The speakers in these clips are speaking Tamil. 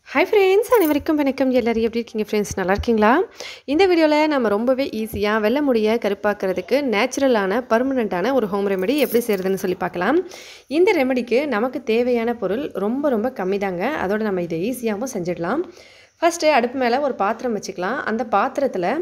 ஹாய் ஃப்ரெண்ட்ஸ் அனைவருக்கும் வணக்கம் எல்லாரும் எப்படி இருக்கீங்க ஃப்ரெண்ட்ஸ் நல்லா இருக்கீங்களா இந்த வீடியோவில் நம்ம ரொம்பவே ஈஸியாக வெள்ளை முடியை கருப்பாக்குறதுக்கு நேச்சுரலான பர்மனெண்ட்டான ஒரு ஹோம் ரெமெடி எப்படி செய்கிறதுன்னு சொல்லி பார்க்கலாம் இந்த ரெமெடிக்கு நமக்கு தேவையான பொருள் ரொம்ப ரொம்ப கம்மி தாங்க அதோட நம்ம இதை ஈஸியாகவும் செஞ்சிடலாம் ஃபஸ்ட்டு அடுப்பு மேலே ஒரு பாத்திரம் வச்சுக்கலாம் அந்த பாத்திரத்தில்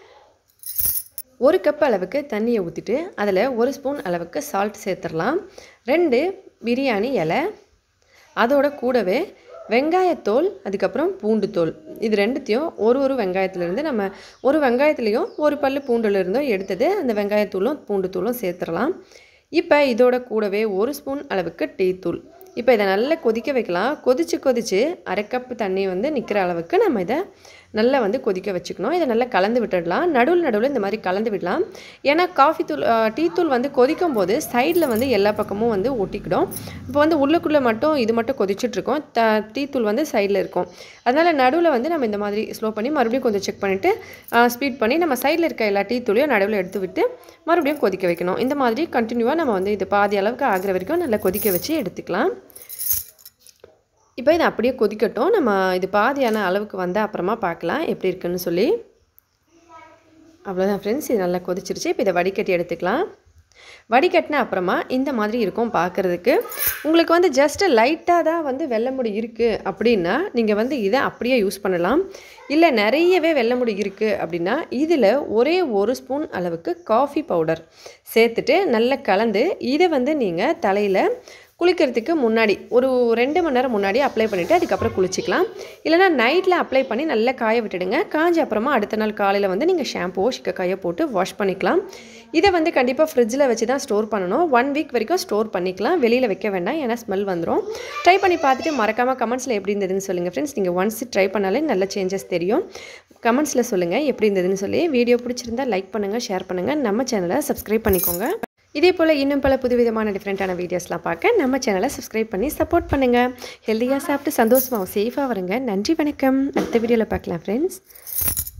ஒரு கப் அளவுக்கு தண்ணியை ஊற்றிட்டு அதில் ஒரு ஸ்பூன் அளவுக்கு சால்ட் சேர்த்துடலாம் ரெண்டு பிரியாணி இலை அதோட கூடவே வெங்காயத்தோல் அதுக்கப்புறம் பூண்டு தோல் இது ரெண்டுத்தையும் ஒரு ஒரு வெங்காயத்துலேருந்து நம்ம ஒரு வெங்காயத்துலேயும் ஒரு பல் பூண்டுலேருந்தோ எடுத்தது அந்த வெங்காயத்தூளும் பூண்டு தூளும் சேர்த்துடலாம் இப்போ இதோட கூடவே ஒரு ஸ்பூன் அளவுக்கு டீ தூள் இப்போ இதை நல்லா கொதிக்க வைக்கலாம் கொதித்து கொதித்து அரை கப்பு தண்ணி வந்து நிற்கிற அளவுக்கு நம்ம இதை நல்லா வந்து கொதிக்க வச்சுக்கணும் இதை நல்லா கலந்து விட்டுடலாம் நடுவில் நடுவில் இந்த மாதிரி கலந்து விடலாம் ஏன்னா காஃபி தூள் டீ தூள் வந்து கொதிக்கும் போது சைடில் வந்து எல்லா பக்கமும் வந்து ஒட்டிக்கிடும் இப்போ வந்து உள்ளுக்குள்ளே மட்டும் இது மட்டும் கொதிச்சிட்ருக்கோம் த டீ தூள் வந்து சைடில் இருக்கும் அதனால் நடுவில் வந்து நம்ம இந்த மாதிரி ஸ்லோ பண்ணி மறுபடியும் கொஞ்சம் செக் பண்ணிவிட்டு ஸ்பீட் பண்ணி நம்ம சைடில் இருக்க எல்லா டீ தூளையும் நடுவில் எடுத்து விட்டு மறுபடியும் கொதிக்க வைக்கணும் இந்த மாதிரி கண்டினியூவாக நம்ம வந்து இது பாதி அளவுக்கு ஆகிற வரைக்கும் நல்லா கொதிக்க வச்சு எடுத்துக்கலாம் இப்போ இது அப்படியே கொதிக்கட்டும் நம்ம இது பாதியான அளவுக்கு வந்தால் அப்புறமா பார்க்கலாம் எப்படி இருக்குன்னு சொல்லி அவ்வளோதான் ஃப்ரெண்ட்ஸ் இது நல்லா கொதிச்சிருச்சு இப்போ இதை வடிகட்டி எடுத்துக்கலாம் வடிகட்டின அப்புறமா இந்த மாதிரி இருக்கும் பார்க்குறதுக்கு உங்களுக்கு வந்து ஜஸ்ட்டு லைட்டாக தான் வந்து வெள்ளை முடி இருக்குது அப்படின்னா நீங்கள் வந்து இதை அப்படியே யூஸ் பண்ணலாம் இல்லை நிறையவே வெள்ளை முடி இருக்குது அப்படின்னா இதில் ஒரே ஒரு ஸ்பூன் அளவுக்கு காஃபி பவுடர் சேர்த்துட்டு நல்லா கலந்து இதை வந்து நீங்கள் தலையில் குளிக்கிறதுக்கு முன்னாடி ஒரு ரெண்டு மணி நேரம் முன்னாடி அப்ளை பண்ணிவிட்டு அதுக்கப்புறம் குளிச்சிக்கலாம் இல்லைனா நைட்டில் அப்ளை பண்ணி நல்லா காய விட்டுடுங்க காஞ்ச அப்புறமா அடுத்த நாள் காலையில் வந்து நீங்கள் ஷாம்புவோ சிக்கக்காயோ போட்டு வாஷ் பண்ணிக்கலாம் இதை வந்து கண்டிப்பாக ஃப்ரிட்ஜில் வச்சு தான் ஸ்டோர் பண்ணணும் ஒன் வீக் வரைக்கும் ஸ்டோர் பண்ணிக்கலாம் வெளியில் வைக்க வேண்டாம் ஏன்னா ஸ்மெல் வந்துடும் ட்ரை பண்ணி பார்த்துட்டு மறக்காமல் கமெண்ட்ஸில் எப்படி இருந்ததுன்னு சொல்லுங்கள் ஃப்ரெண்ட்ஸ் நீங்கள் ஒன்ஸ் ட்ரை பண்ணாலே நல்ல சேஞ்சஸ் தெரியும் கமெண்ட்ஸில் சொல்லுங்கள் எப்படி இருந்ததுன்னு சொல்லி வீடியோ பிடிச்சிருந்தா லைக் பண்ணுங்கள் ஷேர் பண்ணுங்கள் நம்ம சேனலை சப்ஸ்கிரைப் பண்ணிக்கோங்க இதே போல் இன்னும் பல புதுவிதமான டிஃப்ரெண்ட்டான வீடியோஸ்லாம் பார்க்க நம்ம சேனலை சப்ஸ்கிரைப் பண்ணி சப்போர்ட் பண்ணுங்கள் ஹெல்த்தியாக சாப்பிட்டு சந்தோஷமாக சேஃபாக வருங்க நன்றி வணக்கம் அடுத்த வீடியோவில் பார்க்கலாம் ஃப்ரெண்ட்ஸ்